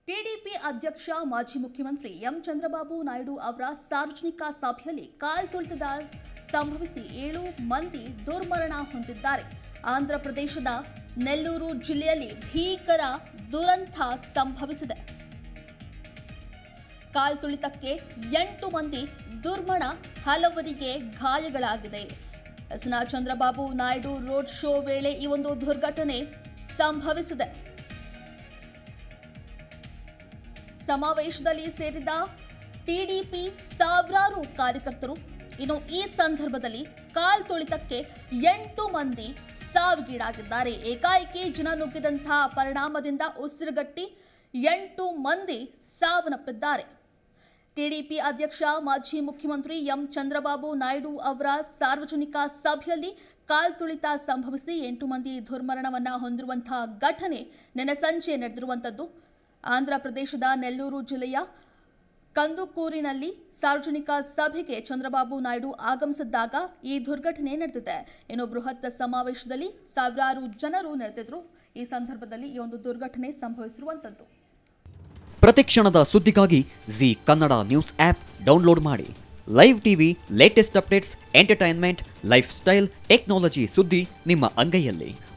TDP ಅಧ್ಯಕ್ಷ ಮಾಜಿ ಮುಖ್ಯಮಂತ್ರಿ ಎಂ ಚಂದ್ರಬಾಬು ನಾಯ್ಡು ಅವರ ಸಾರ್ವಜನಿಕ ಸಭೆಯಲ್ಲಿ ಕಾಲ್ತುಳಿತದ ಸಂಭವಿಸಿ ಏಳು ಮಂದಿ ದುರ್ಮರಣ ಹೊಂದಿದ್ದಾರೆ ಆಂಧ್ರಪ್ರದೇಶದ ನೆಲ್ಲೂರು ಜಿಲ್ಲೆಯಲ್ಲಿ ಭೀಕರ ದುರಂತ ಸಂಭವಿಸಿದೆ ಕಾಲ್ತುಳಿತಕ್ಕೆ ಎಂಟು ಮಂದಿ ದುರ್ಮರಣ ಹಲವರಿಗೆ ಗಾಯಗಳಾಗಿದೆ ಎಸ್ನ ಚಂದ್ರಬಾಬು ನಾಯ್ಡು ರೋಡ್ ಶೋ ವೇಳೆ ಈ ಒಂದು ದುರ್ಘಟನೆ ಸಂಭವಿಸಿದೆ ಸಮಾವೇಶದಲ್ಲಿ ಸೇರಿದ ಟಿಡಿಪಿ ಸಾವಿರಾರು ಕಾರ್ಯಕರ್ತರು ಇನ್ನು ಈ ಸಂದರ್ಭದಲ್ಲಿ ಕಾಲ್ತುಳಿತಕ್ಕೆ ಎಂಟು ಮಂದಿ ಸಾವಿಗೀಡಾಗಿದ್ದಾರೆ ಏಕಾಏಕಿ ಜನ ನುಗ್ಗಿದಂತಹ ಪರಿಣಾಮದಿಂದ ಉಸಿರುಗಟ್ಟಿ ಎಂಟು ಮಂದಿ ಸಾವನ್ನಪ್ಪಿದ್ದಾರೆ ಟಿಡಿಪಿ ಅಧ್ಯಕ್ಷ ಮಾಜಿ ಮುಖ್ಯಮಂತ್ರಿ ಎಂ ಚಂದ್ರಬಾಬು ನಾಯ್ಡು ಅವರ ಸಾರ್ವಜನಿಕ ಸಭೆಯಲ್ಲಿ ಕಾಲ್ತುಳಿತ ಸಂಭವಿಸಿ ಎಂಟು ಮಂದಿ ದುರ್ಮರಣವನ್ನ ಹೊಂದಿರುವಂತಹ ಘಟನೆ ನಿನ್ನೆ ಸಂಜೆ ನಡೆದಿರುವಂಥದ್ದು ಆಂಧ್ರ ಪ್ರದೇಶದ ನೆಲ್ಲೂರು ಜಿಲ್ಲೆಯ ಕಂದುಕೂರಿನಲ್ಲಿ ಸಾರ್ವಜನಿಕ ಸಭೆಗೆ ಚಂದ್ರಬಾಬು ನಾಯ್ಡು ಆಗಮಿಸಿದ್ದಾಗ ಈ ದುರ್ಘಟನೆ ನಡೆದಿದೆ ಇನ್ನು ಬೃಹತ್ ಸಮಾವೇಶದಲ್ಲಿ ಸಾವಿರಾರು ಜನರು ನೆರೆದಿದ್ರು ಈ ಸಂದರ್ಭದಲ್ಲಿ ಈ ಒಂದು ದುರ್ಘಟನೆ ಸಂಭವಿಸಿರುವಂಥದ್ದು ಪ್ರತಿಕ್ಷಣದ ಸುದ್ದಿಗಾಗಿ Zee Kannada news app download ಮಾಡಿ live TV latest updates entertainment lifestyle technology ಸುದ್ದಿ ನಿಮ್ಮ ಅಂಗೈಯಲ್ಲಿ